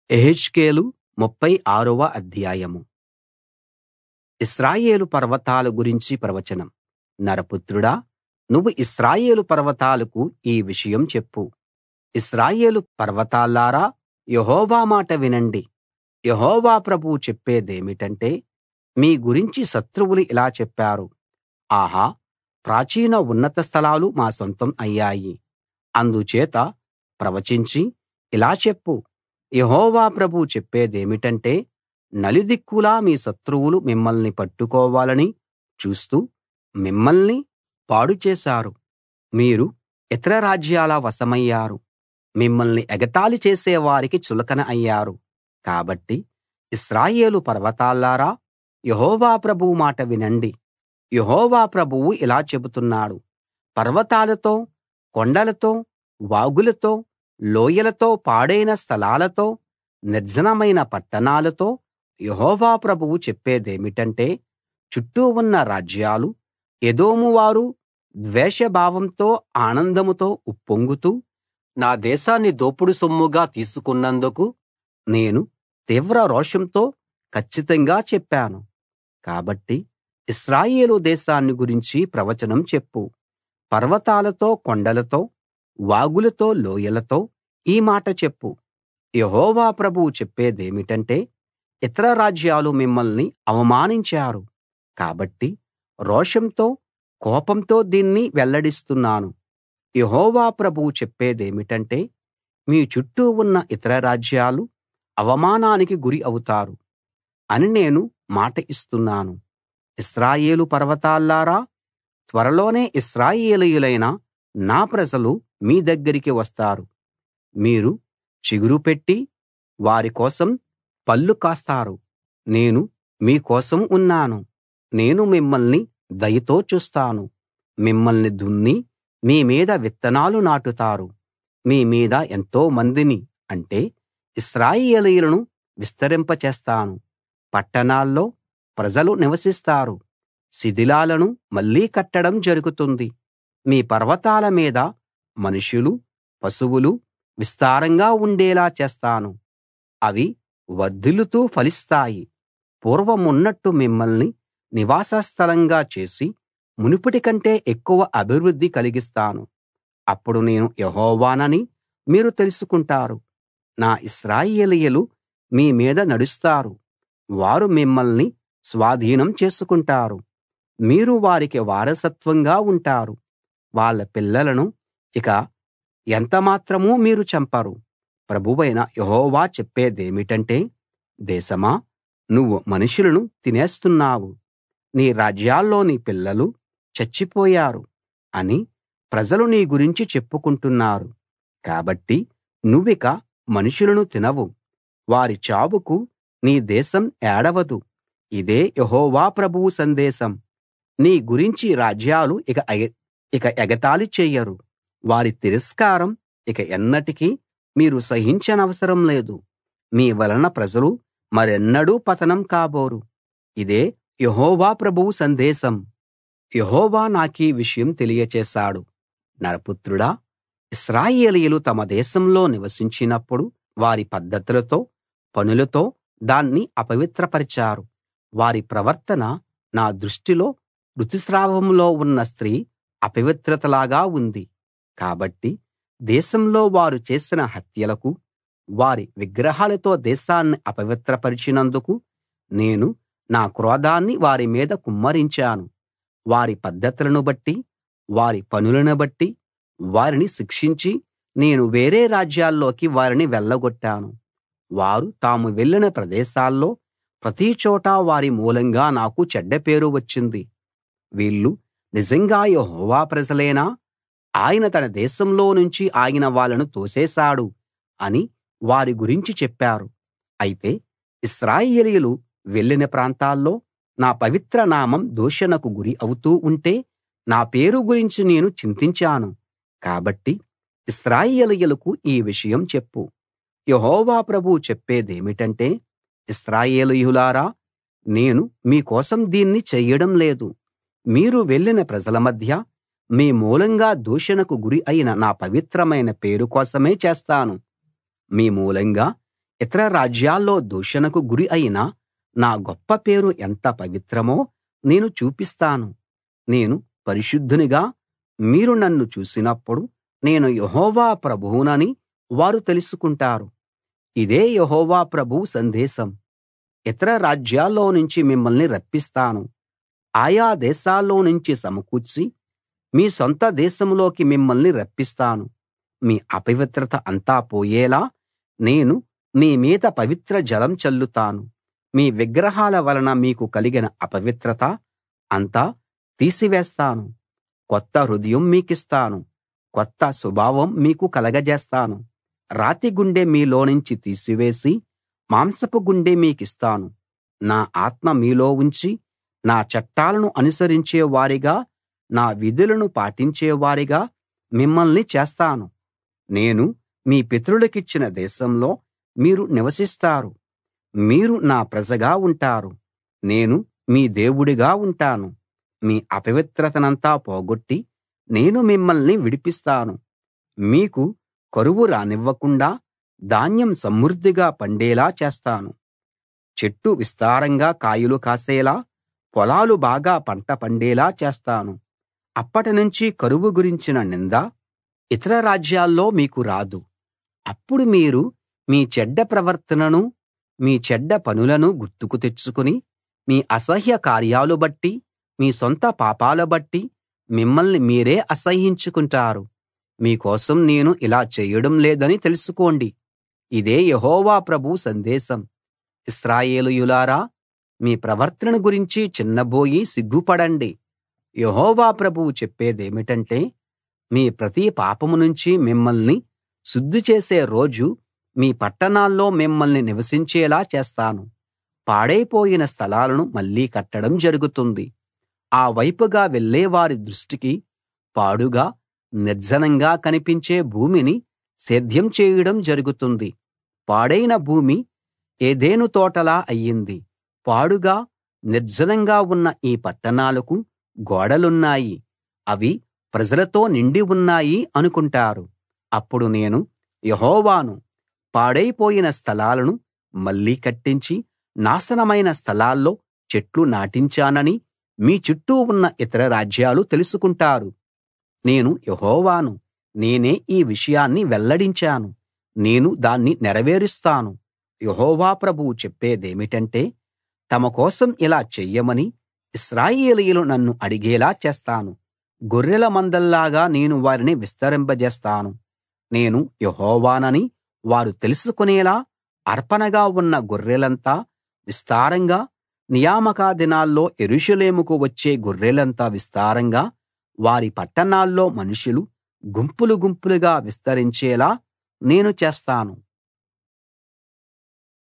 యెహెజ్కేలు ముప్ఫై ఆరవ అధ్యాయం ఇశ్రాయేలు పర్వతాల గురించి ప్రవచనం నరపుత్రుడా నువ్వు ఇశ్రాయేలు పర్వతాలకు ఈ విషయం చెప్పు ఇశ్రాయేలు పర్వతాల్లారా యెహోవా మాట వినండి యెహోవా ప్రభువు చెప్పేదేమిటంటే మీ గురించి శత్రువులు ఇలా చెప్పారు ఆహా ప్రాచీన ఉన్నత స్థలాలు మా సొంతం అయ్యాయి అందుచేత ప్రవచించి ఇలా చెప్పు యెహోవా ప్రభువు చెప్పేదేమిటంటే నలుదిక్కులా మీ శత్రువులు మిమ్మల్ని పట్టుకోవాలని చూస్తూ మిమ్మల్ని పాడు చేశారు మీరు ఇతర రాజ్యాల వశమయ్యారు మిమ్మల్ని ఎగతాళి చేసే వారికి చులకన అయ్యారు కాబట్టి ఇశ్రాయేలు పర్వతాల్లారా యెహోవా ప్రభువు మాట వినండి యెహోవా ప్రభువు ఇలా చెబుతున్నాడు పర్వతాలతో కొండలతో వాగులతో లోయలతో పాడైన స్థలాలతో నిర్జనమైన పట్టణాలతో యెహోవా ప్రభువు చెప్పేదేమిటంటే చుట్టూ ఉన్న రాజ్యాలు ఎదోము వారు ద్వేషభావంతో ఆనందంతో ఉప్పొంగుతూ నా దేశాన్ని దోపుడు సొమ్ముగా తీసుకున్నందుకు నేను తీవ్ర రోషంతో కచ్చితంగా చెప్పాను కాబట్టి ఇశ్రాయేలు దేశాన్ని గురించి ప్రవచనం చెప్పు పర్వతాలతో కొండలతో వాగులతో లోయలతో ఈ మాట చెప్పు యెహోవా ప్రభువు చెప్పేదేమిటంటే ఇతర రాజ్యాలు మిమ్మల్ని అవమానించారు కాబట్టి రోషంతో కోపంతో దీన్ని వెల్లడిస్తున్నాను యెహోవా ప్రభువు చెప్పేదేమిటంటే మీ చుట్టూ ఉన్న ఇతర రాజ్యాలు అవమానానికి గురి అవుతారు అని నేను మాట ఇస్తున్నాను ఇశ్రాయేలు పర్వతాల్లారా త్వరలోనే ఇశ్రాయేలీయులైన నా ప్రజలు మీ దగ్గరికి వస్తారు మీరు చిగురు పెట్టి వారి కోసం పళ్ళు కాస్తారు నేను మీ కోసం ఉన్నాను నేను మిమ్మల్ని దయతో చూస్తాను మిమ్మల్ని దున్ని మీ మీద విత్తనాలు నాటుతారు మీ మీద ఎంతో మందిని అంటే ఇశ్రాయేలీయులను విస్తరింపచేస్తాను పట్టణాల్లో ప్రజలు నివసిస్తారు శిథిలాలను మళ్ళీ కట్టడం జరుగుతుంది మీ పర్వతాల మీద మనుషులు పశువులు విస్తారంగా ఉండేలా చేస్తాను అవి వర్ధిల్లుతూ ఫలిస్తాయి పూర్వమున్నట్టు మిమ్మల్ని నివాస స్థలంగా చేసి మునుపటి కంటే ఎక్కువ అభివృద్ధి కలిగిస్తాను అప్పుడు నేను యెహోవానని మీరు తెలుసుకుంటారు నా ఇశ్రాయేలీయులు మీ మీద నడుస్తారు వారు మిమ్మల్ని స్వాధీనం చేసుకుంటారు మీరు వారికి వారసత్వంగా ఉంటారు వాళ్ళ పిల్లలను ఇక ఎంతమాత్రమూ మీరు చంపరు ప్రభువైన యెహోవా చెప్పేదేమిటంటే దేశమా నువ్వు మనుషులను తినేస్తున్నావు నీ రాజ్యాల్లోని పిల్లలు చచ్చిపోయారు అని ప్రజలు నీ గురించి చెప్పుకుంటున్నారు కాబట్టి నువ్విక మనుషులను తినవు వారి చావుకు నీ దేశం ఏడవదు ఇదే యెహోవా ప్రభువు సందేశం నీ గురించి రాజ్యాలు ఇక ఎగ ఇక ఎగతాళి చెయ్యరు వారి తిరస్కారం ఇక ఎన్నటికీ మీరు సహించనవసరం లేదు మీ వలన ప్రజలు మరెన్నడూ పతనం కాబోరు ఇదే యెహోవా ప్రభువు సందేశం యెహోవా నాకీ విషయం తెలియచేశాడు నరపుత్రుడా ఇశ్రాయేలీయులు తమ దేశంలో నివసించినప్పుడు వారి పద్ధతులతో పనులతో దాన్ని అపవిత్రపరిచారు వారి ప్రవర్తన నా దృష్టిలో ఋతుస్రావంలో ఉన్న స్త్రీ అపవిత్రతలాగా ఉంది కాబట్టి దేశంలో వారు చేసిన హత్యలకు వారి విగ్రహాలతో దేశాన్ని అపవిత్రపరిచినందుకు నేను నా క్రోధాన్ని వారి మీద కుమ్మరించాను వారి పద్ధతులను బట్టి వారి పనులను బట్టి వారిని శిక్షించి నేను వేరే రాజ్యాల్లోకి వారిని వెళ్ళగొట్టాను వారు తాము వెళ్ళిన ప్రదేశాల్లో ప్రతి చోటా వారి మూలంగా నాకు చెడ్డ పేరు వచ్చింది వీళ్ళు నిజంగా యెహోవా ప్రజలేనా ఆయన తన దేశంలో నుంచి ఆయన వాళ్ళను తోసేశాడు అని వారి గురించి చెప్పారు అయితే ఇశ్రాయేలీయులు వెళ్ళిన ప్రాంతాల్లో నా పవిత్ర నామం దూషణకు గురి అవుతూ ఉంటే నా పేరు గురించి నేను చింతించాను కాబట్టి ఇశ్రాయేలీయులకు ఈ విషయం చెప్పు యెహోవా ప్రభువు చెప్పేదేమిటంటే ఇశ్రాయేలీయులారా నేను మీ కోసం దీన్ని చెయ్యడం లేదు మీరు వెళ్ళిన ప్రజల మధ్య మీ మూలంగా దూషణకు గురి అయిన నా పవిత్రమైన పేరు కోసమే చేస్తాను మీ మూలంగా ఇతర రాజ్యాల్లో దూషణకు గురి అయిన నా గొప్ప పేరు ఎంత పవిత్రమో నేను చూపిస్తాను నేను పరిశుద్ధునిగా మీరు నన్ను చూసినప్పుడు నేను యెహోవా ప్రభువునని వారు తెలుసుకుంటారు ఇదే యెహోవా ప్రభువు సందేశం ఇతర రాజ్యాల్లో నుంచి మిమ్మల్ని రప్పిస్తాను ఆయా దేశాల్లో నుంచి సమకూర్చి మీ సొంత దేశంలోకి మిమ్మల్ని రప్పిస్తాను మీ అపవిత్రత అంతా పోయేలా నేను మీ మీద పవిత్ర జలం చల్లుతాను మీ విగ్రహాల వలన మీకు కలిగిన అపవిత్రత అంతా తీసివేస్తాను కొత్త హృదయం మీకిస్తాను కొత్త స్వభావం మీకు కలగజేస్తాను రాతి గుండె మీలోనుంచి తీసివేసి మాంసపు గుండె మీకిస్తాను నా ఆత్మ మీలో ఉంచి నా చట్టాలను అనుసరించే వారిగా నా విధులను పాటించే వారిగా మిమ్మల్ని చేస్తాను నేను మీ పితరులకిచ్చిన దేశంలో మీరు నివసిస్తారు మీరు నా ప్రజగా ఉంటారు నేను మీ దేవుడిగా ఉంటాను మీ అపవిత్రతనంతా పోగొట్టి నేను మిమ్మల్ని విడిపిస్తాను మీకు కరువు రానివ్వకుండా ధాన్యం సమృద్ధిగా పండేలా చేస్తాను చెట్టు విస్తారంగా కాయలు కాసేలా పొలాలు బాగా పంట పండేలా చేస్తాను అప్పటినుంచి కరువు గురించిన నింద ఇతర రాజ్యాల్లో మీకు రాదు అప్పుడు మీరు మీ చెడ్డ ప్రవర్తనను మీ చెడ్డ పనులను గుర్తుకు తెచ్చుకుని మీ అసహ్య కార్యాలు బట్టి మీ సొంత పాపాల బట్టి మిమ్మల్ని మీరే అసహ్యించుకుంటారు మీ కోసం నేను ఇలా చేయడం లేదని తెలుసుకోండి ఇదే యెహోవా ప్రభువు సందేశం ఇశ్రాయేలీయులారా మీ ప్రవర్తన గురించి చిన్నబోయి సిగ్గుపడండి యెహోవా ప్రభువు చెప్పేదేమిటంటే మీ ప్రతి పాపం నుంచి మిమ్మల్ని శుద్ధి చేసే రోజు మీ పట్టణాల్లో మిమ్మల్ని నివసించేలా చేస్తాను పాడైపోయిన స్థలాలను మళ్ళీ కట్టడం జరుగుతుంది ఆ వైపుగా వెళ్ళేవారి దృష్టికి పాడుగా నిర్జనంగా కనిపించే భూమిని సేద్యం చేయడం జరుగుతుంది పాడైన భూమి ఏదెను తోటలా అయ్యింది పాడుగా నిర్జనంగా ఉన్న ఈ పట్టణాలకు గోడలున్నాయి అవి ప్రజలతో నిండి ఉన్నాయి అనుకుంటారు అప్పుడు నేను యెహోవాను పాడైపోయిన స్థలాలను మళ్ళీ కట్టించి నాశనమైన స్థలాల్లో చెట్లు నాటించానని మీ చుట్టూ ఉన్న ఇతర రాజ్యాలు తెలుసుకుంటారు నేను యెహోవాను నేనే ఈ విషయాన్ని వెల్లడించాను నేను దాన్ని నెరవేరుస్తాను యెహోవా ప్రభువు చెప్పేదేమిటంటే తమ కోసం ఇలా చెయ్యమని ఇశ్రాయేలీయులు నన్ను అడిగేలా చేస్తాను గొర్రెల మందల్లాగా నేను వారిని విస్తరింపజేస్తాను నేను యెహోవానని వారు తెలుసుకునేలా అర్పణగా ఉన్న గొర్రెలంతా విస్తారంగా నియామక దినాల్లో యెరూషలేముకు వచ్చే గొర్రెలంతా విస్తారంగా వారి పట్టణాల్లో మనుషులు గుంపులు గుంపులుగా విస్తరించేలా నేను చేస్తాను